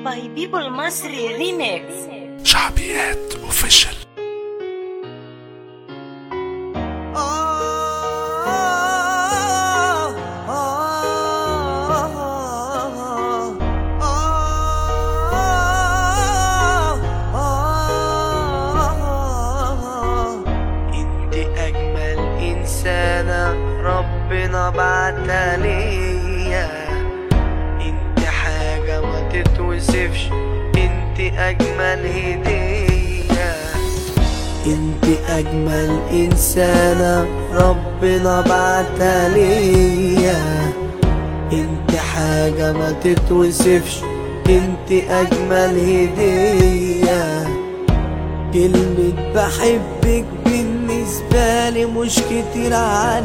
باي بيبو المصري ريميكس شعبيات اوفيشال انت اجمل انسانة ربنا بعتها ليا انت حاجة ما تتوصفش انت اجمل هدية انت اجمل انسانة ربنا بعتها ليا انت حاجة ما تتوصفش انت اجمل هدية كلمة بحبك بالنسبة لي مش كتير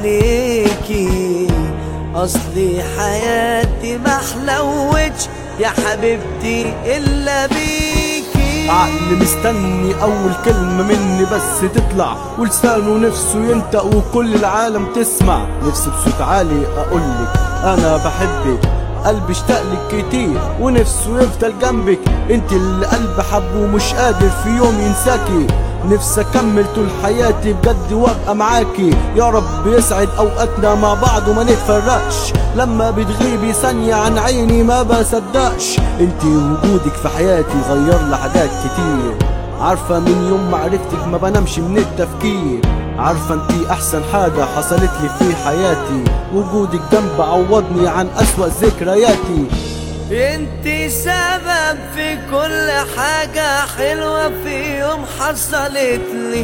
عليكي أصلي حياتي محلوتش يا حبيبتي إلا بيكي عقل مستني اول كلمة مني بس تطلع ولسانه نفسه ينطق وكل العالم تسمع نفسي بصوت عالي اقولك انا بحبك قلبي اشتاق لك كتير ونفسه يفضل جنبك انت اللي قلبي حبه ومش قادر في يوم ينساكي نفسي اكمل طول حياتي بجد وابقى معاكي يا رب يسعد اوقاتنا مع بعض وما نتفرقش لما بتغيبي ثانية عن عيني ما بصدقش انت وجودك في حياتي غير لي حاجات كتير عارفة من يوم ما عرفتك ما بنامش من التفكير عارفة انتي احسن حاجة حصلت لي في حياتي وجودك جنب عوضني عن اسوأ ذكرياتي انت سبب في كل حاجة حلوة في يوم حصلت لي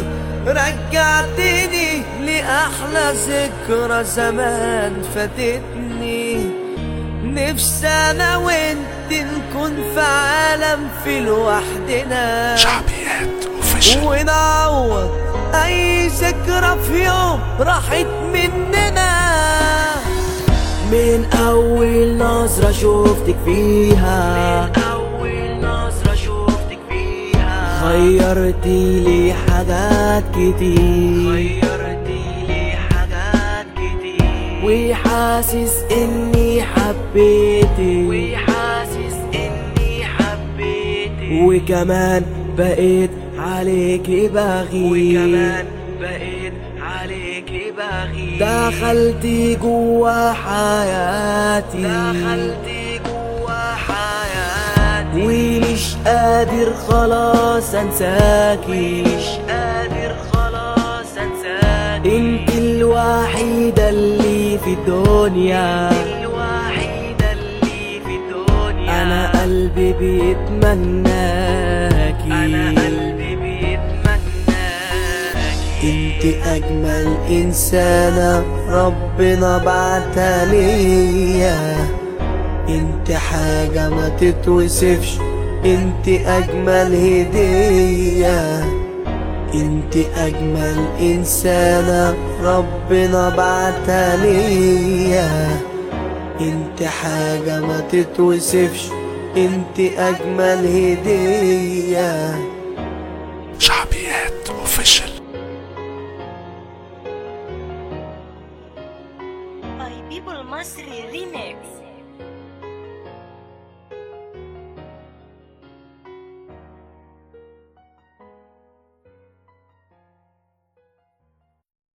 رجعتني لأحلى ذكرى زمان فاتتني نفسي أنا وانت نكون في عالم في لوحدنا شعبيات اوفيشال ونعوض اي ذكرى في يوم راحت مننا من اول نظرة شوفتك فيها من اول نظرة شوفتك فيها غيرتي لي حاجات كتير غيرتي لي حاجات كتير وحاسس اني حبيتك وحاسس اني حبيتك وكمان بقيت عليكي بغير وكمان بقيت عليكي بغير دخلتي جوا حياتي دخلتي جوا حياتي ومش قادر خلاص انساكي مش قادر خلاص انساكي انت الوحيدة اللي في الدنيا الوحيدة اللي في الدنيا انا قلبي بيتمناكي انا قلبي بيتمناكي انت اجمل انسانة ربنا بعتها ليا انت حاجة ما تتوصفش انت اجمل هدية انت اجمل انسانة ربنا بعتها ليا انت حاجة ما تتوصفش انت اجمل هدية شعبيات اوفيشال باي بيبو المصري ريميكس